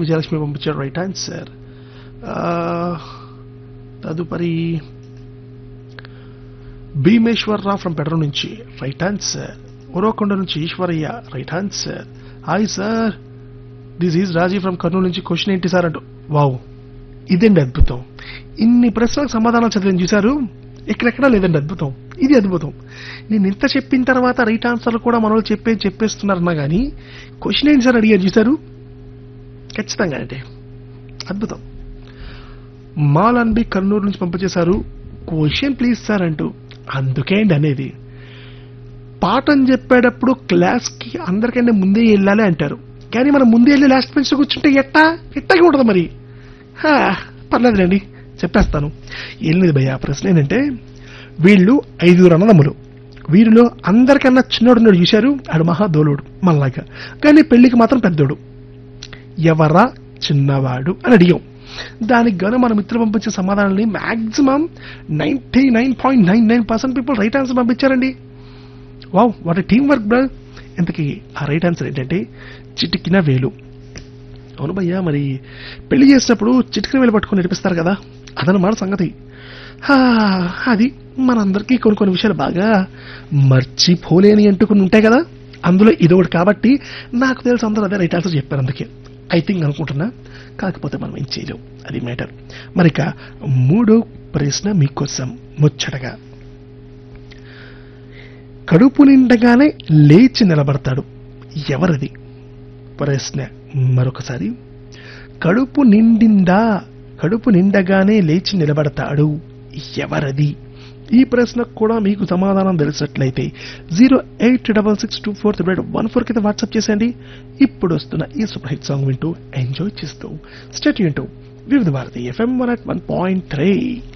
విజయలక్ష్మి పంపించారు right answer తదుపరి Bhimeswara Rao from పెడర నుంచి రైట్ ఆన్సర్ ఉరవకొండ నుంచి Eshwarayya right answer hi sir this is Raji from Kurnool నుంచి క్వశ్చన్ ఏంటి సార్ అంటూ వావ్ ఇదండి అద్భుతం ఇన్ని ప్రశ్నలకు సమాధానాలు చదివిన చూశారు ఎక్కడెక్కడా లేదండి అద్భుతం ఇది అద్భుతం నేను ఇంత చెప్పిన తర్వాత రైట్ ఆన్సర్లు కూడా మన వాళ్ళు చెప్పే చెప్పేస్తున్నారన్నా కానీ క్వశ్చన్ ఏంటి సార్ అడిగారు చూశారు ఖచ్చితంగా అంటే అద్భుతం మాలన్బి కర్నూలు నుంచి పంపించేశారు క్వశ్చన్ ప్లీజ్ సార్ అంటూ అందుకే అండి అనేది పాఠం చెప్పేటప్పుడు క్లాస్కి అందరికంటే ముందే వెళ్ళాలి అంటారు కానీ మనం ముందే వెళ్ళి లాస్ట్ బెంచ్ కూర్చుంటే ఎట్టా ఎట్టగా ఉంటుంది మరి హా, పర్లేదులేండి చెప్పేస్తాను వెళ్ళినది భయ్య ప్రశ్న ఏంటంటే వీళ్ళు ఐదుగురు అన్నదమ్ములు వీరిలో అందరికన్నా చిన్నోడున్నాడు చూశారు ఆడు మహాదోలుడు మనలాగా కానీ పెళ్లికి మాత్రం పెద్దోడు ఎవరా చిన్నవాడు అని అడిగాం దానికి గాను మన మిత్రులు పంపించే సమాధానాన్ని maximum ninety nine point nine nine percent people right answer పంపించారండి wow what team work brother ఇంతకీ ఆ రైట్ ఆన్సర్ ఏంటంటే చిటికిన వేలు అవును భయ్యా మరి పెళ్లి చేసినప్పుడు చిటికిన వేలు పట్టుకొని నడిపిస్తారు కదా అదనమాట సంగతి హా, అది మనందరికీ కొన్ని కొన్ని విషయాలు బాగా మర్చిపోలేని అంటూ కొన్ని ఉంటాయి కదా అందులో ఇదొకటి కాబట్టి నాకు తెలిసి అందరూ అదే రైట్ ఆన్సర్ చెప్పారు అందుకే ఐ థింక్ అనుకుంటున్నా కాకపోతే మనం ఏం చేయలేం అది మ్యాటర్ మరి ఇక మూడో ప్రశ్న మీకోసం ముచ్చటగా కడుపు నిండగానే లేచి నిలబడతాడు ఎవరది ప్రశ్న మరొకసారి కడుపు నిండిందా కడుపు నిండగానే లేచి నిలబడతాడు ఎవరది ఈ ప్రశ్నకు కూడా మీకు సమాధానం తెలిసినట్లయితే zero eight double six two four three one four కింద వాట్సాప్ చేసేయండి ఇప్పుడు వస్తున్న ఈ సూపర్ హిట్ సాంగ్ వింటూ ఎంజాయ్ చేస్తూ స్టేట్ వింటూ Vividh Bharati FM one at one point three